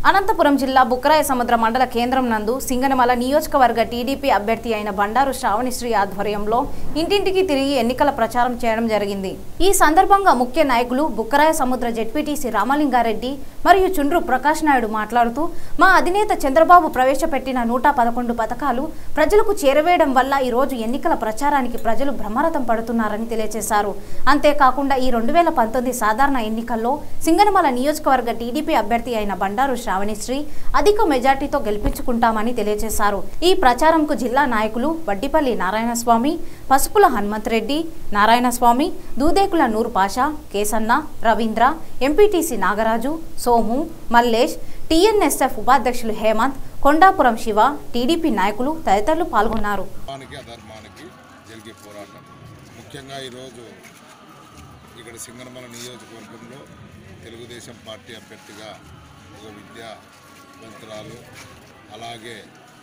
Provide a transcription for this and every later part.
అనంతపురం జిల్లా బుక్కరాయ సముద్ర మండల కేంద్రం నందు సింగనమల నియోజకవర్గ టీడీపీ అభ్యర్థి అయిన బండారు శ్రావణిశ్రీ ఆధ్వర్యంలో ఇంటింటికి తిరిగి ఎన్నికల ప్రచారం చేయడం జరిగింది ఈ సందర్భంగా ముఖ్య నాయకులు బుక్కరాయ సముద్ర జెడ్పీటీసీ రామలింగారెడ్డి మరియు చుండ్రు ప్రకాష్ నాయుడు మాట్లాడుతూ మా అధినేత చంద్రబాబు ప్రవేశపెట్టిన నూట పదకొండు పథకాలు ప్రజలకు చేరవేయడం వల్ల ఈ రోజు ఎన్నికల ప్రచారానికి ప్రజలు బ్రహ్మరథం పడుతున్నారని తెలియజేశారు అంతేకాకుండా ఈ రెండు వేల పంతొమ్మిది సాధారణ ఎన్నికల్లో సింగనమల నియోజకవర్గ టీడీపీ అభ్యర్థి అయిన బండారు శ్రావణిశ్రీ అధిక మెజార్టీతో గెలిపించుకుంటామని తెలియజేశారు ఈ ప్రచారంకు జిల్లా నాయకులు వడ్డిపల్లి నారాయణస్వామి పసుపుల హనుమంత్ రెడ్డి నారాయణస్వామి దూదేకుల నూరు పాషా కేసన్న రవీంద్ర ఎంపీటీసీ నాగరాజు సోము మల్లేష్ టీఎన్ఎస్ఎఫ్ ఉపాధ్యక్షులు హేమంత్ కొండాపురం శివ టీడీపీ నాయకులు తదితరులు పాల్గొన్నారు ధర్మానికి అధర్మానికి జరిగే పోరాటం ముఖ్యంగా ఈరోజు ఇక్కడ సింగనమల నియోజకవర్గంలో తెలుగుదేశం పార్టీ అభ్యర్థిగా ఒక విద్యావంతురాలు అలాగే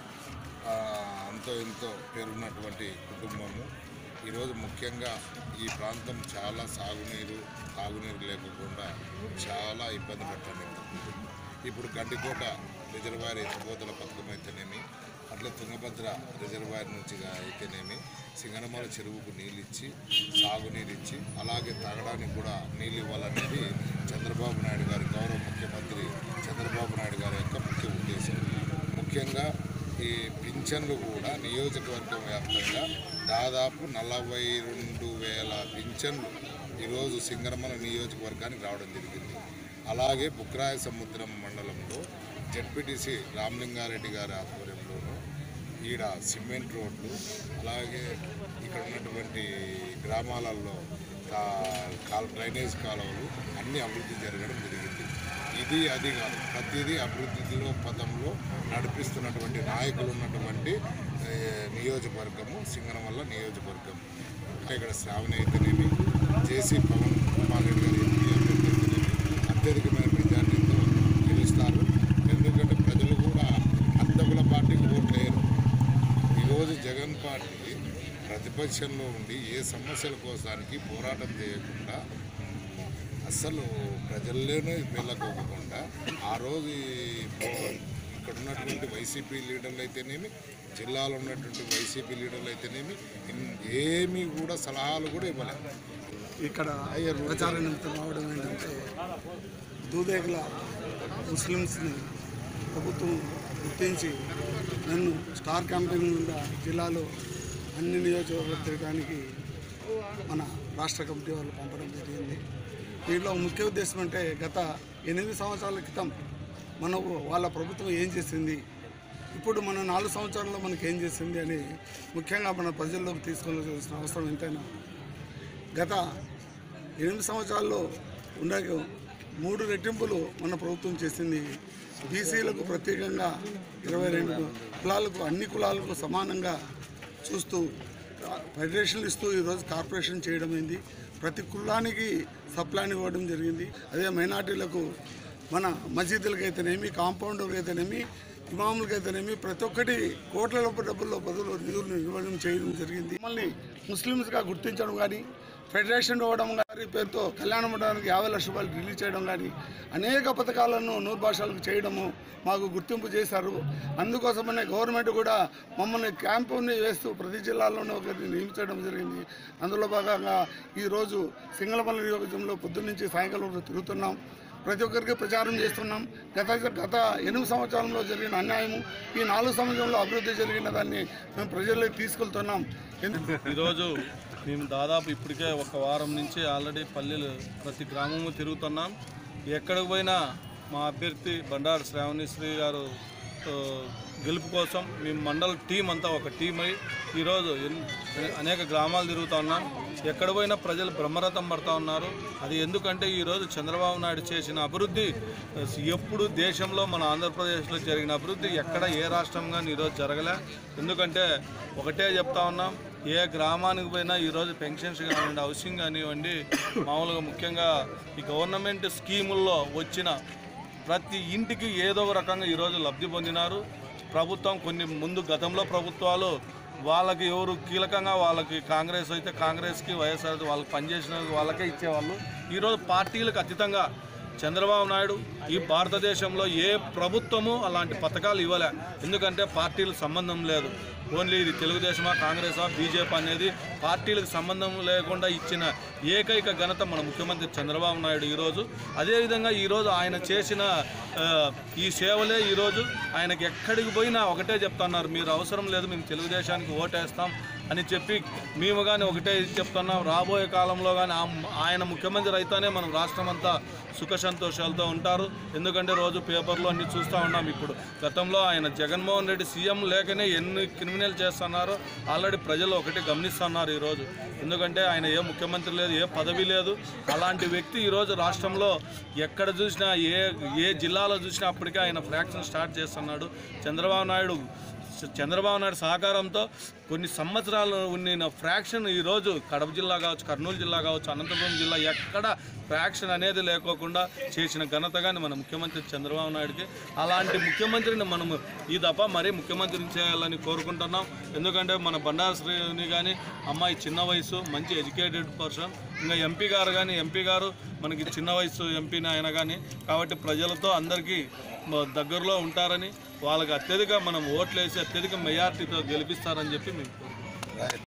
ఆ, అంతో ఎంతో పేరున్నటువంటి కుటుంబము ఈరోజు ముఖ్యంగా ఈ ప్రాంతం చాలా సాగునీరు తాగునీరు లేకుండా చాలా ఇబ్బంది పడుతుంది ఇప్పుడు గడ్డికోట రిజర్వాయర్ ఎత్తిపోతల పథకం అయితేనేమి అట్లే తుంగభద్ర రిజర్వాయర్ నుంచి అయితేనేమి సింగనమల చెరువుకు నీళ్ళు ఇచ్చి సాగునీరు ఇచ్చి అలాగే తాగడానికి కూడా నీళ్ళు ఇవ్వాలనేది చంద్రబాబు నాయుడు గారి గౌరవ ముఖ్యమంత్రి చంద్రబాబు నాయుడు గారి యొక్క ముఖ్య ఉద్దేశం ముఖ్యంగా ఈ పింఛన్లు కూడా నియోజకవర్గం వ్యాప్తంగా దాదాపు నలభై రెండు వేల పింఛన్లు ఈరోజు సింగరమల నియోజకవర్గానికి రావడం జరిగింది అలాగే బుక్రాయ సముద్రం మండలంలో జడ్పీటీసీ రామలింగారెడ్డి గారి ఆధ్వర్యంలోనూ ఈడ సిమెంట్ రోడ్లు అలాగే ఇక్కడ ఉన్నటువంటి గ్రామాలలో కా- కాల్ డ్రైనేజ్ కాలువలు అన్ని అభివృద్ధి జరగడం జరిగింది ఇది అది కాదు ప్రతిదీ అభివృద్ధిలో పదంలో నడిపిస్తున్నటువంటి నాయకులు ఉన్నటువంటి ఏ, నియోజకవర్గము సింగనమల్ల నియోజకవర్గం ఇక్కడ శ్రావణి అయితేనేమి జేసీ పవన్ కుమార్ రెడ్డి గారు ఎంపీ అభ్యర్థి అయితేనేమి అత్యధికమైన మెజార్టీతో గెలుస్తారు ఎందుకంటే ప్రజలు కూడా అద్దకుల పార్టీకి ఓట్లేరు ఈరోజు జగన్ పార్టీ ప్రతిపక్షంలో ఉండి ఏ సమస్యల కోసానికి పోరాటం చేయకుండా అస్సలు ప్రజల్లోనే వెళ్ళకోకుండా ఆ రోజు ఈ పో- ఇక్కడ ఉన్నటువంటి వైసీపీ లీడర్లు అయితేనేమి జిల్లాలో ఉన్నటువంటి వైసీపీ లీడర్లు అయితేనేమి ఇన్- ఏమీ కూడా సలహాలు కూడా ఇవ్వలేదు ఇక్కడ ప్రచార నిమిత్తం రావడం ఏంటంటే దూదేగుల ముస్లిమ్స్ని ప్రభుత్వం గుర్తించి నన్ను స్టార్ క్యాంపెయిన్ గుండా జిల్లాలో అన్ని నియోజకవర్గాలు తిరగడానికి మన రాష్ట్ర కమిటీ వాళ్ళు పంపడం జరిగింది దీంట్లో ముఖ్య ఉద్దేశం అంటే గత ఎనిమిది సంవత్సరాల క్రితం మన వాళ్ళ ప్రభుత్వం ఏం చేసింది ఇప్పుడు మన నాలుగు సంవత్సరాల్లో మనకి ఏం చేసింది అని ముఖ్యంగా మన ప్రజల్లోకి తీసుకోవాల్సిన అవసరం ఎంతైనా గత ఎనిమిది సంవత్సరాల్లో ఉండే మూడు రెట్టింపులు మన ప్రభుత్వం చేసింది బీసీలకు ప్రత్యేకంగా ఇరవై రెండు కులాలకు అన్ని కులాలకు సమానంగా చూస్తూ ఫెడరేషన్లు ఇస్తూ ఈరోజు కార్పొరేషన్ చేయడం అయింది ప్రతి కులానికి సప్లాన్ ఇవ్వడం జరిగింది అదే మైనార్టీలకు మన మసీదులకు అయితేనేమి కాంపౌండ్లకు అయితేనేమి ఇమాములకు అయితేనేమి ప్రతి ఒక్కటి కోట్ల డబ్బుల్లో బదులు నిధులు ఇవ్వడం చేయడం జరిగింది మమ్మల్ని ముస్లిమ్స్గా గుర్తించడం కానీ ఫెడరేషన్ ఇవ్వడం గారి పేరుతో కళ్యాణ మండపానికి యాభై లక్షల రూపాయలు రిలీజ్ చేయడం కానీ అనేక పథకాలను నూరు భాషలకు చేయడము మాకు గుర్తింపు చేశారు అందుకోసమనే గవర్నమెంట్ కూడా మమ్మల్ని క్యాంపుని వేస్తూ ప్రతి జిల్లాలోనూ ఒకరిని నియమించడం జరిగింది అందులో భాగంగా ఈరోజు సింగళపల్లి నియోజకవర్గంలో పొద్దున్నుంచి సాయంకాలం వరకు తిరుగుతున్నాం ప్రతి ఒక్కరికి ప్రచారం చేస్తున్నాం గత గత ఎనిమిది సంవత్సరాల్లో జరిగిన అన్యాయము ఈ నాలుగు సంవత్సరంలో అభివృద్ధి జరిగిన దాన్ని మేము ప్రజల్లోకి తీసుకెళ్తున్నాం ఎందుకు ఈరోజు మేము దాదాపు ఇప్పటికే ఒక వారం నుంచి ఆల్రెడీ పల్లెలు ప్రతి గ్రామము తిరుగుతున్నాం ఎక్కడికి పోయినా మా అభ్యర్థి బండారు శ్రావణిశ్రీ గారు ఆ, గెలుపు కోసం మేము మండల టీం అంతా ఒక టీం అయి ఈరోజు ఎన్- అనేక గ్రామాలు తిరుగుతూ ఉన్నాం ఎక్కడ పోయినా ప్రజలు బ్రహ్మరథం పడుతూ ఉన్నారు అది ఎందుకంటే ఈరోజు చంద్రబాబు నాయుడు చేసిన అభివృద్ధి ఎప్పుడు దేశంలో మన ఆంధ్రప్రదేశ్లో జరిగిన అభివృద్ధి ఎక్కడ ఏ రాష్ట్రం కానీ ఈరోజు జరగలే ఎందుకంటే ఒకటే చెప్తా ఉన్నాం ఏ గ్రామానికి పోయినా ఈరోజు పెన్షన్స్ కానివ్వండి హౌసింగ్ కానివ్వండి మామూలుగా ముఖ్యంగా ఈ గవర్నమెంట్ స్కీముల్లో వచ్చిన ప్రతి ఇంటికి ఏదో ఒక రకంగా ఈరోజు లబ్ధి పొందినారు ప్రభుత్వం కొన్ని ముందు గతంలో ప్రభుత్వాలు వాళ్ళకి ఎవరు కీలకంగా వాళ్ళకి కాంగ్రెస్ అయితే కాంగ్రెస్కి వైఎస్ఆర్ వాళ్ళకి పనిచేసిన వాళ్ళకే ఇచ్చేవాళ్ళు ఈరోజు పార్టీలకు అతీతంగా చంద్రబాబు నాయుడు ఈ భారతదేశంలో ఏ ప్రభుత్వము అలాంటి పథకాలు ఇవ్వలే ఎందుకంటే పార్టీలకు సంబంధం లేదు ఓన్లీ ఇది తెలుగుదేశమా కాంగ్రెసా బీజేపీ అనేది పార్టీలకు సంబంధం లేకుండా ఇచ్చిన ఏకైక ఘనత మన ముఖ్యమంత్రి చంద్రబాబు నాయుడు ఈరోజు అదేవిధంగా ఈరోజు ఆయన చేసిన ఆ, ఈ సేవలే ఈరోజు ఆయనకి ఎక్కడికి పోయినా ఒకటే చెప్తున్నారు మీరు అవసరం లేదు మేము తెలుగుదేశానికి ఓటేస్తాం అని చెప్పి మేము కానీ ఒకటే చెప్తున్నాం రాబోయే కాలంలో కానీ ఆయన ముఖ్యమంత్రి అయితేనే మనం రాష్ట్రం అంతా సుఖ సంతోషాలతో ఉంటారు ఎందుకంటే రోజు పేపర్లో అన్ని చూస్తూ ఉన్నాం ఇప్పుడు గతంలో ఆయన జగన్మోహన్ రెడ్డి సీఎం లేకనే ఎన్ని క్రిమినల్ చేస్తున్నారో ఆల్రెడీ ప్రజలు ఒకటి గమనిస్తున్నారు ఈరోజు ఎందుకంటే ఆయన ఏ ముఖ్యమంత్రి లేదు ఏ పదవి లేదు అలాంటి వ్యక్తి ఈరోజు రాష్ట్రంలో ఎక్కడ చూసినా ఏ ఏ జిల్లాలో చూసినా అప్పటికే ఆయన ఫ్రాక్షన్ స్టార్ట్ చేస్తున్నాడు చంద్రబాబు నాయుడు చంద్రబాబు నాయుడు సహకారంతో కొన్ని సంవత్సరాలు ఉన్న ఫ్రాక్షన్ ఈరోజు కడప జిల్లా కావచ్చు కర్నూలు జిల్లా కావచ్చు అనంతపురం జిల్లా ఎక్కడ ఫ్రాక్షన్ అనేది లేకోకుండా చేసిన ఘనత కానీ మన ముఖ్యమంత్రి చంద్రబాబు నాయుడుకి అలాంటి ముఖ్యమంత్రిని మనము ఈ దఫా మరీ ముఖ్యమంత్రిని చేయాలని కోరుకుంటున్నాం ఎందుకంటే మన బండారు శ్రీని కానీ అమ్మాయి చిన్న వయసు మంచి ఎడ్యుకేటెడ్ పర్సన్ ఇంకా ఎంపీ గారు కానీ ఎంపీ గారు మనకి చిన్న వయసు ఎంపీని ఆయన కానీ కాబట్టి ప్రజలతో అందరికీ మ- దగ్గరలో ఉంటారని వాళ్ళకి అత్యధిక మనం ఓట్లు వేసి అత్యధిక మెజార్టీతో గెలిపిస్తారని చెప్పి మేము కోరుకుంటున్నాం